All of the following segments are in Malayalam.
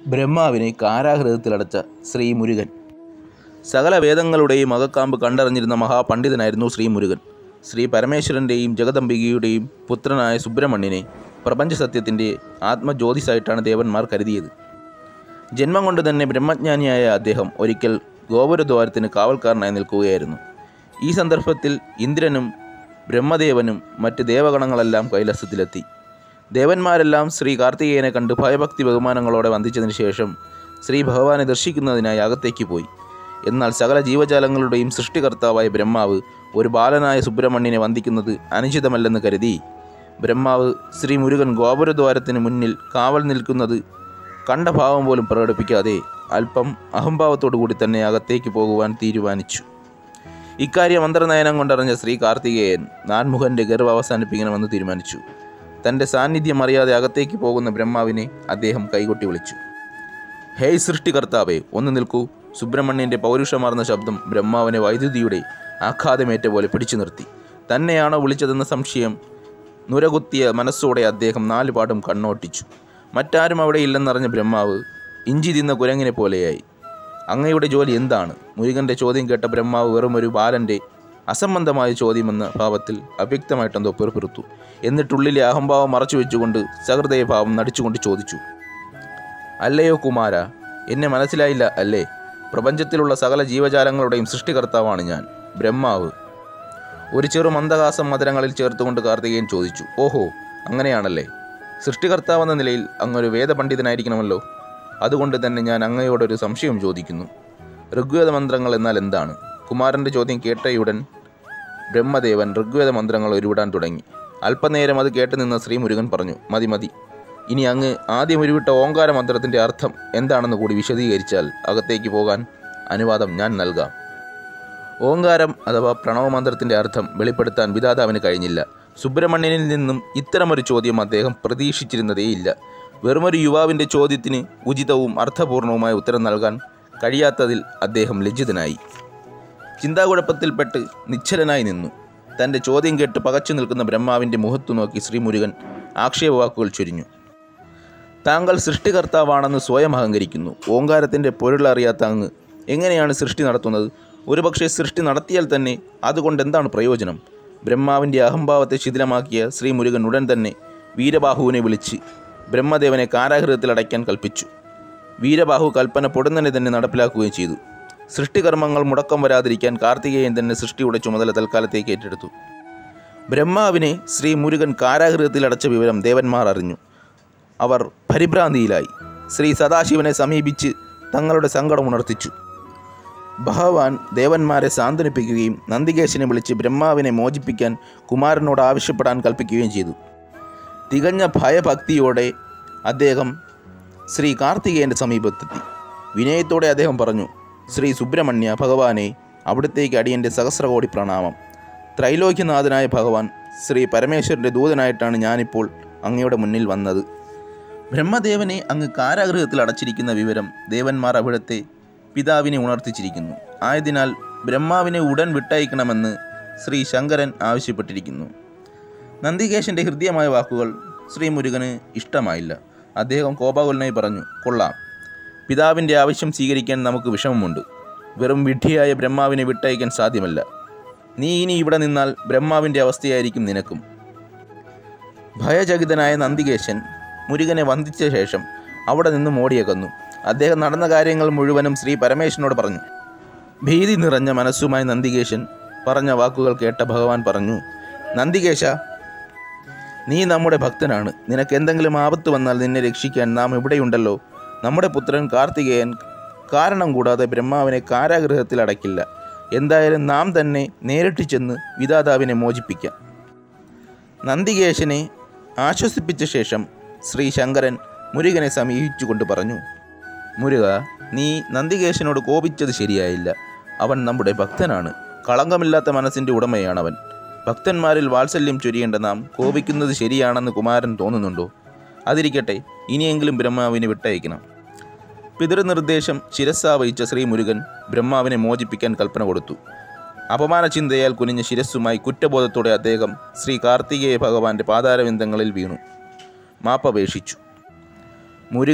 ബ്രഹ്മാവിനെ കാരാഗൃഹത്തിലടച്ച ശ്രീ മുരുകൻ സകല വേദങ്ങളുടെയും അകക്കാമ്പ് കണ്ടറിഞ്ഞിരുന്ന മഹാപണ്ഡിതനായിരുന്നു ശ്രീ മുരുകൻ ശ്രീ പരമേശ്വരൻ്റെയും ജഗദംബികയുടെയും പുത്രനായ സുബ്രഹ്മണ്യനെ പ്രപഞ്ചസത്യത്തിൻ്റെ ആത്മജ്യോതിസായിട്ടാണ് ദേവന്മാർ കരുതിയത് ജന്മം കൊണ്ട് തന്നെ ബ്രഹ്മജ്ഞാനിയായ അദ്ദേഹം ഒരിക്കൽ ഗോപുരദ്വാരത്തിന് കാവൽക്കാരനായി നിൽക്കുകയായിരുന്നു ഈ സന്ദർഭത്തിൽ ഇന്ദ്രനും ബ്രഹ്മദേവനും മറ്റ് ദേവഗണങ്ങളെല്ലാം കൈലാസത്തിലെത്തി ദേവന്മാരെല്ലാം ശ്രീ കാർത്തികേയനെ കണ്ട് ഭയഭക്തി ബഹുമാനങ്ങളോടെ വന്ദിച്ചതിന് ശേഷം ശ്രീ ഭഗവാനെ ദർശിക്കുന്നതിനായി അകത്തേക്ക് പോയി എന്നാൽ സകല ജീവജാലങ്ങളുടെയും സൃഷ്ടികർത്താവായ ബ്രഹ്മാവ് ഒരു ബാലനായ സുബ്രഹ്മണ്യനെ വന്ദിക്കുന്നത് അനുചിതമല്ലെന്ന് കരുതി ബ്രഹ്മാവ് ശ്രീ മുരുകൻ ഗോപുരദ്വാരത്തിന് മുന്നിൽ കാവൽ നിൽക്കുന്നത് കണ്ട ഭാവം പോലും പ്രകടിപ്പിക്കാതെ അല്പം അഹംഭാവത്തോടു കൂടി തന്നെ അകത്തേക്ക് പോകുവാൻ തീരുമാനിച്ചു ഇക്കാര്യം അന്തർനയനം കൊണ്ടറിഞ്ഞ ശ്രീ കാർത്തികേയൻ നാൻമുഖൻ്റെ ഗർവ് അവസാനിപ്പിക്കണമെന്ന് തീരുമാനിച്ചു തൻ്റെ സാന്നിധ്യം അറിയാതെ അകത്തേക്ക് പോകുന്ന ബ്രഹ്മാവിനെ അദ്ദേഹം കൈകൊട്ടി വിളിച്ചു ഹേയ് സൃഷ്ടികർത്താവേ ഒന്ന് നിൽക്കൂ സുബ്രഹ്മണ്യൻ്റെ പൗരുഷമാർന്ന ശബ്ദം ബ്രഹ്മാവിനെ വൈദ്യുതിയുടെ ആഘാതമേറ്റ പോലെ പിടിച്ചു നിർത്തി തന്നെയാണോ വിളിച്ചതെന്ന സംശയം നുരകുത്തിയ മനസ്സോടെ അദ്ദേഹം നാലുപാടും കണ്ണോട്ടിച്ചു മറ്റാരും അവിടെ ഇല്ലെന്നറിഞ്ഞ ബ്രഹ്മാവ് ഇഞ്ചി തിന്ന കുരങ്ങിനെ പോലെയായി അങ്ങയുടെ ജോലി എന്താണ് മുരുകൻ്റെ ചോദ്യം കേട്ട ബ്രഹ്മാവ് വെറും ഒരു ബാലൻ്റെ അസംബന്ധമായ ചോദ്യമെന്ന ഭാവത്തിൽ അവ്യക്തമായിട്ടെന്തോ പെറുപിറുത്തു എന്നിട്ടുള്ളിലെ അഹംഭാവം മറച്ചു വെച്ചുകൊണ്ട് സഹൃദയഭാവം നടിച്ചുകൊണ്ട് ചോദിച്ചു അല്ലയോ കുമാര എന്നെ മനസ്സിലായില്ല അല്ലേ പ്രപഞ്ചത്തിലുള്ള സകല ജീവജാലങ്ങളുടെയും സൃഷ്ടികർത്താവാണ് ഞാൻ ബ്രഹ്മാവ് ഒരു ചെറു മന്ദഹാസം മധുരങ്ങളിൽ ചേർത്തുകൊണ്ട് കാർത്തികേയൻ ചോദിച്ചു ഓഹോ അങ്ങനെയാണല്ലേ സൃഷ്ടികർത്താവെന്ന നിലയിൽ അങ്ങൊരു വേദപണ്ഡിതനായിരിക്കണമല്ലോ അതുകൊണ്ട് തന്നെ ഞാൻ അങ്ങയോടൊരു സംശയം ചോദിക്കുന്നു ഋഗ്വേദ മന്ത്രങ്ങൾ എന്നാൽ എന്താണ് കുമാരൻ്റെ ചോദ്യം കേട്ടയുടൻ ബ്രഹ്മദേവൻ ഋഗ്വേദ മന്ത്രങ്ങൾ ഉരുവിടാൻ തുടങ്ങി അല്പനേരം അത് കേട്ടു നിന്ന ശ്രീ മുരുകൻ പറഞ്ഞു മതി മതി ഇനി അങ്ങ് ആദ്യം ഉരുവിട്ട ഓങ്കാര മന്ത്രത്തിൻ്റെ അർത്ഥം എന്താണെന്ന് കൂടി വിശദീകരിച്ചാൽ അകത്തേക്ക് പോകാൻ അനുവാദം ഞാൻ നൽകാം ഓങ്കാരം അഥവാ പ്രണവമന്ത്രത്തിൻ്റെ അർത്ഥം വെളിപ്പെടുത്താൻ വിധാതാവിന് കഴിഞ്ഞില്ല സുബ്രഹ്മണ്യനിൽ നിന്നും ഇത്തരമൊരു ചോദ്യം അദ്ദേഹം പ്രതീക്ഷിച്ചിരുന്നതേയില്ല വെറുമൊരു യുവാവിൻ്റെ ചോദ്യത്തിന് ഉചിതവും അർത്ഥപൂർണവുമായ ഉത്തരം നൽകാൻ കഴിയാത്തതിൽ അദ്ദേഹം ലജ്ജിതനായി ചിന്താകുഴപ്പത്തിൽപ്പെട്ട് നിശ്ചലനായി നിന്നു തൻ്റെ ചോദ്യം കേട്ട് പകച്ചു നിൽക്കുന്ന ബ്രഹ്മാവിൻ്റെ മുഖത്തു നോക്കി ശ്രീ മുരുകൻ ആക്ഷേപവാക്കുകൾ ചൊരിഞ്ഞു താങ്കൾ സൃഷ്ടികർത്താവാണെന്ന് സ്വയം അഹങ്കരിക്കുന്നു ഓങ്കാരത്തിൻ്റെ പൊരുളറിയാത്ത അങ്ങ് എങ്ങനെയാണ് സൃഷ്ടി നടത്തുന്നത് ഒരുപക്ഷെ സൃഷ്ടി നടത്തിയാൽ തന്നെ അതുകൊണ്ട് എന്താണ് പ്രയോജനം ബ്രഹ്മാവിൻ്റെ അഹംഭാവത്തെ ശിഥിലമാക്കിയ ശ്രീ മുരുകൻ ഉടൻ തന്നെ വീരബാഹുവിനെ വിളിച്ച് ബ്രഹ്മദേവനെ കാരാഗൃഹത്തിലടയ്ക്കാൻ കൽപ്പിച്ചു വീരബാഹു കൽപ്പന പൊടുന്നനെ തന്നെ നടപ്പിലാക്കുകയും ചെയ്തു സൃഷ്ടികർമ്മങ്ങൾ മുടക്കം വരാതിരിക്കാൻ കാർത്തികേയൻ തന്നെ സൃഷ്ടിയുടെ ചുമതല തൽക്കാലത്തേക്ക് ഏറ്റെടുത്തു ബ്രഹ്മാവിനെ ശ്രീ മുരുകൻ കാരാഗൃഹത്തിൽ അടച്ച വിവരം ദേവന്മാർ അറിഞ്ഞു അവർ പരിഭ്രാന്തിയിലായി ശ്രീ സദാശിവനെ സമീപിച്ച് തങ്ങളുടെ സങ്കടം ഉണർത്തിച്ചു ഭഗവാൻ ദേവന്മാരെ സാന്ത്വനിപ്പിക്കുകയും നന്ദികേശനെ വിളിച്ച് ബ്രഹ്മാവിനെ മോചിപ്പിക്കാൻ കുമാരനോട് ആവശ്യപ്പെടാൻ കൽപ്പിക്കുകയും ചെയ്തു തികഞ്ഞ ഭയഭക്തിയോടെ അദ്ദേഹം ശ്രീ കാർത്തികേയൻ്റെ സമീപത്തെത്തി വിനയത്തോടെ അദ്ദേഹം പറഞ്ഞു ശ്രീ സുബ്രഹ്മണ്യ ഭഗവാനെ അവിടത്തേക്ക് അടിയൻ്റെ സഹസ്രകോടി പ്രണാമം ത്രൈലോക്യനാഥനായ ഭഗവാൻ ശ്രീ പരമേശ്വരൻ്റെ ദൂതനായിട്ടാണ് ഞാനിപ്പോൾ അങ്ങയുടെ മുന്നിൽ വന്നത് ബ്രഹ്മദേവനെ അങ്ങ് കാരാഗൃഹത്തിൽ അടച്ചിരിക്കുന്ന വിവരം ദേവന്മാർ അവിടുത്തെ പിതാവിനെ ഉണർത്തിച്ചിരിക്കുന്നു ആയതിനാൽ ബ്രഹ്മാവിനെ ഉടൻ വിട്ടയക്കണമെന്ന് ശ്രീ ശങ്കരൻ ആവശ്യപ്പെട്ടിരിക്കുന്നു നന്ദികേശൻ്റെ ഹൃദ്യമായ വാക്കുകൾ ശ്രീ മുരുകന് ഇഷ്ടമായില്ല അദ്ദേഹം കോപാകുലനായി പറഞ്ഞു കൊള്ളാം പിതാവിൻ്റെ ആവശ്യം സ്വീകരിക്കാൻ നമുക്ക് വിഷമമുണ്ട് വെറും വിഡ്ഢിയായ ബ്രഹ്മാവിനെ വിട്ടയക്കാൻ സാധ്യമല്ല നീ ഇനി ഇവിടെ നിന്നാൽ ബ്രഹ്മാവിൻ്റെ അവസ്ഥയായിരിക്കും നിനക്കും ഭയചകിതനായ നന്ദികേശൻ മുരുകനെ വന്ദിച്ച ശേഷം അവിടെ നിന്നും ഓടിയകന്നു അദ്ദേഹം നടന്ന കാര്യങ്ങൾ മുഴുവനും ശ്രീ പരമേശ്വരനോട് പറഞ്ഞു ഭീതി നിറഞ്ഞ മനസ്സുമായി നന്ദികേശൻ പറഞ്ഞ വാക്കുകൾ കേട്ട ഭഗവാൻ പറഞ്ഞു നന്ദികേശ നീ നമ്മുടെ ഭക്തനാണ് നിനക്ക് എന്തെങ്കിലും ആപത്ത് വന്നാൽ നിന്നെ രക്ഷിക്കാൻ നാം ഇവിടെയുണ്ടല്ലോ നമ്മുടെ പുത്രൻ കാർത്തികേയൻ കാരണം കൂടാതെ ബ്രഹ്മാവിനെ കാരാഗൃഹത്തിൽ അടയ്ക്കില്ല എന്തായാലും നാം തന്നെ നേരിട്ട് ചെന്ന് വിധാതാവിനെ മോചിപ്പിക്കാം നന്ദികേശനെ ആശ്വസിപ്പിച്ച ശേഷം ശ്രീ ശങ്കരൻ മുരുകനെ സമീപിച്ചുകൊണ്ട് പറഞ്ഞു മുരുക നീ നന്ദികേശനോട് കോപിച്ചത് ശരിയായില്ല അവൻ നമ്മുടെ ഭക്തനാണ് കളങ്കമില്ലാത്ത മനസ്സിൻ്റെ ഉടമയാണവൻ ഭക്തന്മാരിൽ വാത്സല്യം ചൊരിയേണ്ട നാം കോപിക്കുന്നത് ശരിയാണെന്ന് കുമാരൻ തോന്നുന്നുണ്ടോ അതിരിക്കട്ടെ ഇനിയെങ്കിലും ബ്രഹ്മാവിനെ വിട്ടയക്കണം പിതൃനിർദ്ദേശം ശിരസ്സാ വഹിച്ച ശ്രീ മുരുകൻ ബ്രഹ്മാവിനെ മോചിപ്പിക്കാൻ കൽപ്പന കൊടുത്തു അപമാന ചിന്തയാൽ കുനിഞ്ഞ ശിരസ്സുമായി കുറ്റബോധത്തോടെ അദ്ദേഹം ശ്രീ കാർത്തികേയ ഭഗവാന്റെ പാതാരവിന്ദങ്ങളിൽ വീണു മാപ്പപേക്ഷിച്ചു മുരുകൻ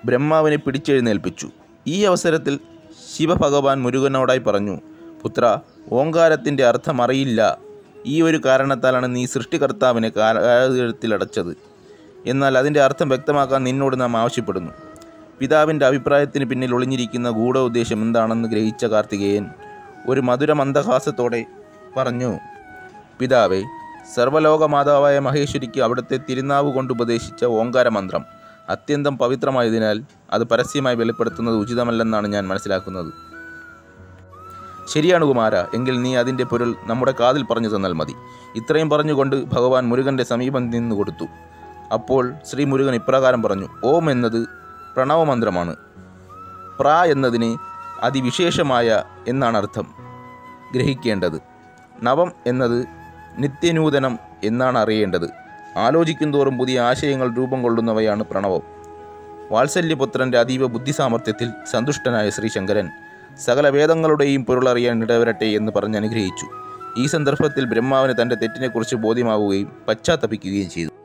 ബ്രഹ്മാവിനെ പിടിച്ചെഴുന്നേൽപ്പിച്ചു ഈ അവസരത്തിൽ ശിവഭഗവാൻ മുരുകനോടായി പറഞ്ഞു പുത്ര ഓങ്കാരത്തിൻ്റെ അർത്ഥം അറിയില്ല ഈ ഒരു കാരണത്താലാണ് നീ സൃഷ്ടികർത്താവിനെ കാലത്തിലടച്ചത് എന്നാൽ അതിൻ്റെ അർത്ഥം വ്യക്തമാക്കാൻ നിന്നോട് നാം ആവശ്യപ്പെടുന്നു പിതാവിൻ്റെ അഭിപ്രായത്തിന് പിന്നിൽ ഒളിഞ്ഞിരിക്കുന്ന ഗൂഢ ഉദ്ദേശം എന്താണെന്ന് ഗ്രഹിച്ച കാർത്തികേയൻ ഒരു മധുര മന്ദഹാസത്തോടെ പറഞ്ഞു പിതാവേ സർവലോകമാതാവായ മഹേശ്വരിക്ക് അവിടുത്തെ തിരുനാവ് കൊണ്ട് ഉപദേശിച്ച ഓങ്കാരമന്ത്രം അത്യന്തം പവിത്രമായതിനാൽ അത് പരസ്യമായി വെളിപ്പെടുത്തുന്നത് ഉചിതമല്ലെന്നാണ് ഞാൻ മനസ്സിലാക്കുന്നത് ശരിയാണ് കുമാര എങ്കിൽ നീ അതിൻ്റെ പൊരുൾ നമ്മുടെ കാതിൽ പറഞ്ഞു തന്നാൽ മതി ഇത്രയും പറഞ്ഞുകൊണ്ട് ഭഗവാൻ മുരുകൻ്റെ സമീപം നിന്ന് കൊടുത്തു അപ്പോൾ ശ്രീ മുരുകൻ ഇപ്രകാരം പറഞ്ഞു ഓം എന്നത് പ്രണവമന്ത്രമാണ് പ്ര എന്നതിന് അതിവിശേഷമായ എന്നാണ് അർത്ഥം ഗ്രഹിക്കേണ്ടത് നവം എന്നത് നിത്യനൂതനം എന്നാണ് അറിയേണ്ടത് ആലോചിക്കും തോറും പുതിയ ആശയങ്ങൾ രൂപം കൊള്ളുന്നവയാണ് പ്രണവം വാത്സല്യപുത്രൻ്റെ അതീവ ബുദ്ധിസാമർഥ്യത്തിൽ സന്തുഷ്ടനായ ശ്രീശങ്കരൻ സകല വേദങ്ങളുടെയും പൊരുളറിയാൻ ഇടവരട്ടെ എന്ന് പറഞ്ഞ് അനുഗ്രഹിച്ചു ഈ സന്ദർഭത്തിൽ ബ്രഹ്മാവിന് തൻ്റെ തെറ്റിനെക്കുറിച്ച് ബോധ്യമാവുകയും പശ്ചാത്തപിക്കുകയും ചെയ്തു